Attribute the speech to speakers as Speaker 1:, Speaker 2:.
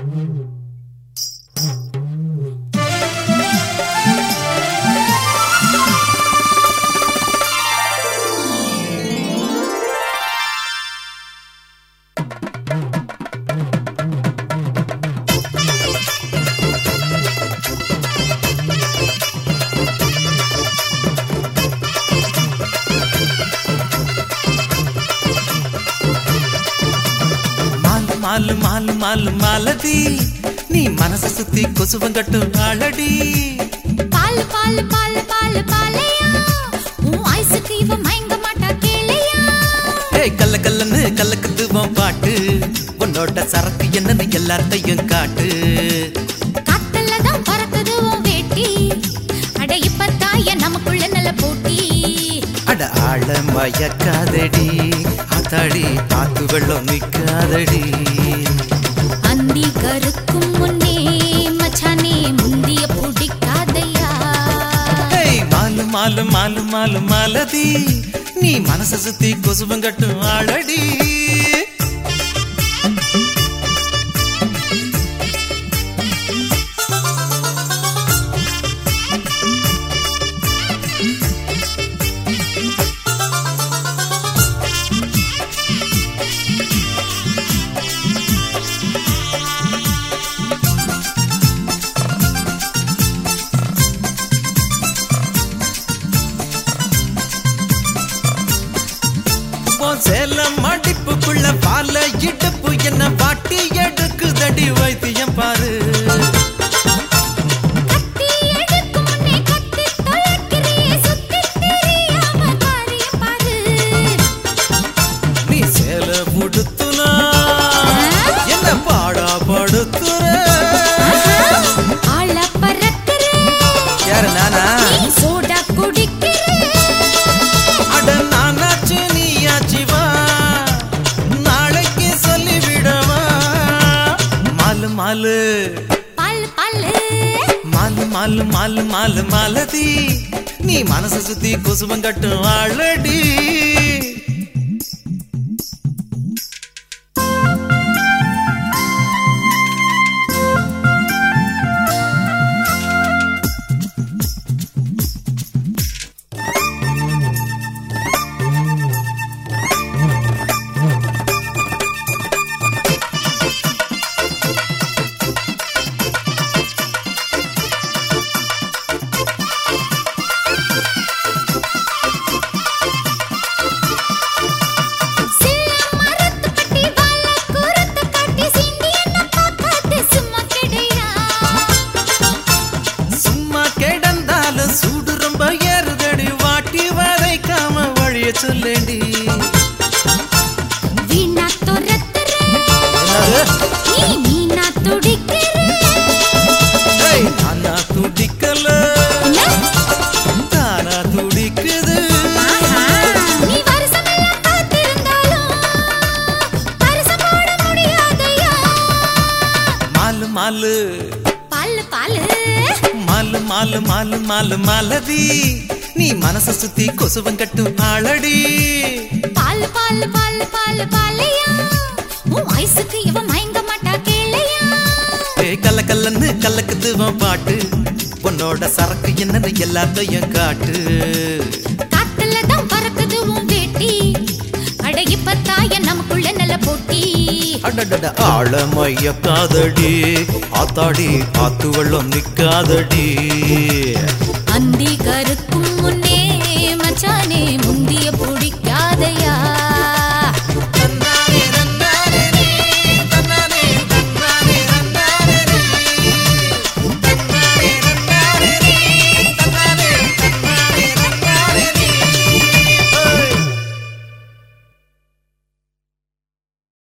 Speaker 1: Mall Malu Malu Malu Malathi நீ மனச சுத்தி கொசுவங்கட்டு ஆளடி
Speaker 2: பால் பால் பால் பால் பாலையா உன் ஐசுக்கு இவ மயங்க மாட்டா கேளையா
Speaker 1: ஏய் கல்ல கல்லன்னு கலக்குது உன் பாட்டு உன்னோட சரக்கு என்னன்னு எல்லாத்தையும் காட்டு
Speaker 2: காத்தல்ல தான் பறக்குது உன் வேட்டி அட இப்பத்தாய நமக்குள்ள நல்ல போட்டி
Speaker 1: அட ஆழ மயக்காதடி ஆத்தாடி ஆத்து வெள்ளம் நிக்காதடி
Speaker 2: அந்தி கருக்கும் முன்னே மச்சானே முந்திய பிடிக்காதையா
Speaker 1: ஏய் மாலு மாலு மாலு மாலு மாலதி நீ மனச சுத்தி கொசுவங்கட்டு ஆளடி உன் சேலம் மடிப்புக்குள்ள பால இடுப்பு என்ன பாட்டி எடுக்குதடி வைத்தியம் பாரு
Speaker 2: கத்தி எடுக்கும் முன்னே கத்தி தொலைக்கிறியே சுத்தி தெரியாம காரியம் பாரு
Speaker 1: நீ சேல முடுத்துனா என்ன பாடா படுத்துற
Speaker 2: ஆள பறக்குற
Speaker 1: யாரு நானா
Speaker 2: நீ சோடா குடிக்கிற
Speaker 1: அட நானாச்சு நீயாச்சு வா நாளைக்கு சொல்லிவிடவா மாலு மாலு
Speaker 2: பால் பால்
Speaker 1: மாலு மாலு மாலு மாலு மாலதி நீ மனச சுத்தி கொசுவங்கட்டும் ஆளடி
Speaker 2: சில்ல மரத்து கட்டி வாழ குரத்து கட்டி சிண்டி என்ன பார்க்காத சும்மா கிடையா
Speaker 1: சும்மா கிடந்தாலும் சூடு ரொம்ப ஏறுதடி வாட்டி வதைக்காம வழிய சொல்லேண்டி
Speaker 2: வீணா துரத்துற
Speaker 1: என்னது?
Speaker 2: நீ மீனா துடிக்கிற
Speaker 1: ஏய், நானா துடிக்கல தானா துடிக்குது
Speaker 2: ஆஹா, நீ வருஷமெல்லாம் காத்திருந்தாலும் வருஷம் போட முடியாதையா
Speaker 1: மாலு மாலு
Speaker 2: பால் பால்
Speaker 1: மாலு மாலு மாலு மாலு மாலதி நீ மனச சுத்தி கொசுவங்கட்டு ஆளடி
Speaker 2: பால் பால் பால் பால் பாலையா உன் வயசுக்கு இவ மயங்க மாட்டா கேளையா
Speaker 1: ஏய் கல்ல கல்லன்னு கலக்குது உன் பாட்டு உன்னோட சரக்கு என்னன்னு எல்லாத்தையும் காட்டு
Speaker 2: காத்துல தான் பறக்குது உன் வேட்டி அட இப்பத்தாய நமக்குள்ள நல்ல போட்டி
Speaker 1: அடடட ஆழ மையக்காதடி ஆத்தாடி ஆத்து வெள்ளம் நிக்காதடி